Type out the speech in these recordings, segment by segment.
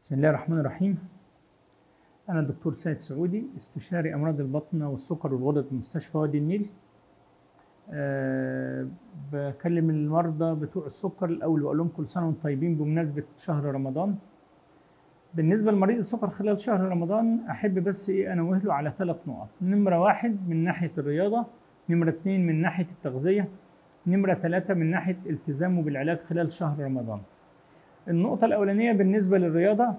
بسم الله الرحمن الرحيم أنا الدكتور سيد سعودي استشاري أمراض البطن والسكر والغدد بمستشفى وادي النيل أه بكلم المرضى بتوع السكر الأول وأقول لهم كل سنة وأنتم طيبين بمناسبة شهر رمضان بالنسبة لمريض السكر خلال شهر رمضان أحب بس إيه أنوه له على ثلاث نقط نمرة واحد من ناحية الرياضة نمرة اتنين من ناحية التغذية نمرة ثلاثة من ناحية التزامه بالعلاج خلال شهر رمضان النقطة الأولانية بالنسبة للرياضة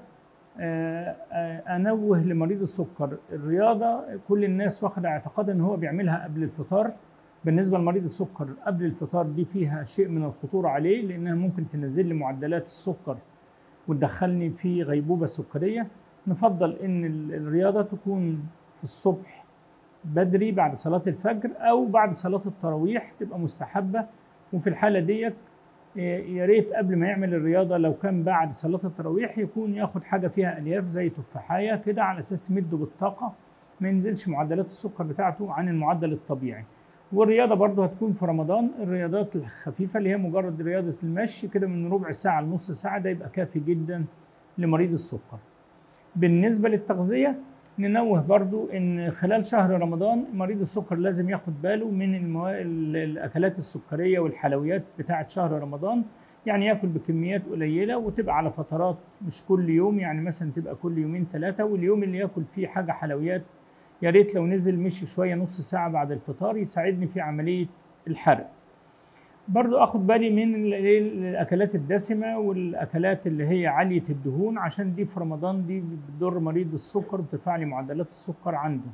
أنوه لمريض السكر الرياضة كل الناس واخدة اعتقاد إن هو بيعملها قبل الفطار بالنسبة لمريض السكر قبل الفطار دي فيها شيء من الخطورة عليه لأنها ممكن تنزل لي معدلات السكر وتدخلني في غيبوبة سكرية نفضل إن الرياضة تكون في الصبح بدري بعد صلاة الفجر أو بعد صلاة التراويح تبقى مستحبة وفي الحالة ديت يا ريت قبل ما يعمل الرياضه لو كان بعد صلاه التراويح يكون ياخد حاجه فيها الياف زي تفاحيه كده على اساس تمده بالطاقه ما ينزلش معدلات السكر بتاعته عن المعدل الطبيعي والرياضه برضه هتكون في رمضان الرياضات الخفيفه اللي هي مجرد رياضه المشي كده من ربع ساعه لنص ساعه ده يبقى كافي جدا لمريض السكر بالنسبه للتغذيه ننوه برضو ان خلال شهر رمضان مريض السكر لازم ياخد باله من المو... الاكلات السكريه والحلويات بتاعه شهر رمضان يعني ياكل بكميات قليله وتبقى على فترات مش كل يوم يعني مثلا تبقى كل يومين ثلاثه واليوم اللي ياكل فيه حاجه حلويات يا ريت لو نزل مشي شويه نص ساعه بعد الفطار يساعدني في عمليه الحرق برضو اخد بالي من الاكلات الدسمه والاكلات اللي هي عاليه الدهون عشان دي في رمضان دي بتضر مريض السكر وبترفع لي معدلات السكر عنده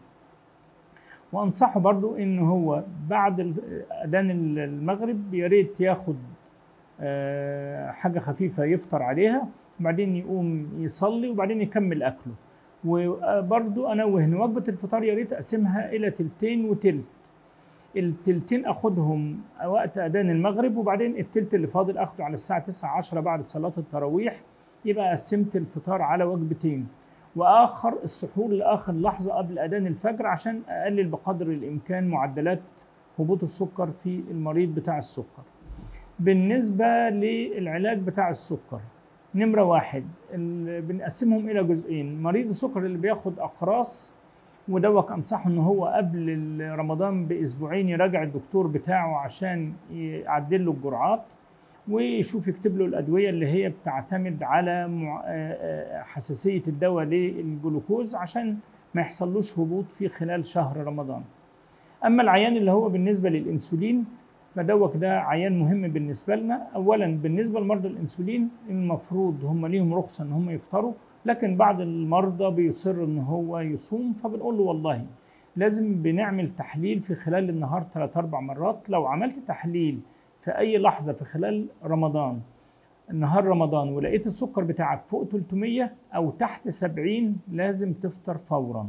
وانصحه برضو ان هو بعد اذان المغرب يا ريت ياخد حاجه خفيفه يفطر عليها وبعدين يقوم يصلي وبعدين يكمل اكله وبرضو انوه ان وجبه الفطار يا ريت اقسمها الى تلتين وتلت التلتين اخدهم وقت اذان المغرب وبعدين التلت اللي فاضل اخده على الساعه 9 10 بعد صلاه التراويح يبقى قسمت الفطار على وجبتين واخر السحور لاخر لحظه قبل اذان الفجر عشان اقلل بقدر الامكان معدلات هبوط السكر في المريض بتاع السكر بالنسبه للعلاج بتاع السكر نمره واحد بنقسمهم الى جزئين مريض السكر اللي بياخد اقراص ودوك انصحه ان هو قبل رمضان باسبوعين يراجع الدكتور بتاعه عشان يعدل له الجرعات ويشوف يكتب له الادويه اللي هي بتعتمد على حساسيه الدواء للجلوكوز عشان ما يحصلوش هبوط في خلال شهر رمضان اما العيان اللي هو بالنسبه للانسولين فدوك ده عيان مهم بالنسبه لنا اولا بالنسبه لمرضى الانسولين المفروض هم ليهم رخصه ان هم يفطروا لكن بعض المرضى بيصر ان هو يصوم فبنقول له والله لازم بنعمل تحليل في خلال النهار ثلاث اربع مرات لو عملت تحليل في اي لحظه في خلال رمضان نهار رمضان ولقيت السكر بتاعك فوق 300 او تحت 70 لازم تفطر فورا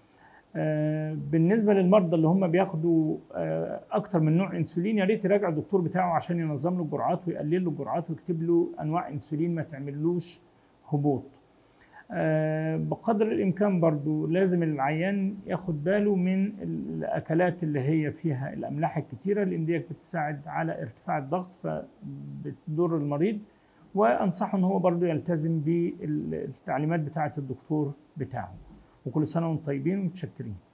آه بالنسبه للمرضى اللي هم بياخدوا آه اكتر من نوع انسولين يا ريت يراجع الدكتور بتاعه عشان ينظم له الجرعات ويقلل له الجرعات ويكتب له انواع انسولين ما تعملوش هبوط أه بقدر الامكان برضو لازم العيان ياخد باله من الاكلات اللي هي فيها الاملاح الكتيره لان دي بتساعد على ارتفاع الضغط فبتضر المريض وانصحه ان هو برضو يلتزم بالتعليمات بتاعه الدكتور بتاعه وكل سنه وانتم طيبين ومتشكرين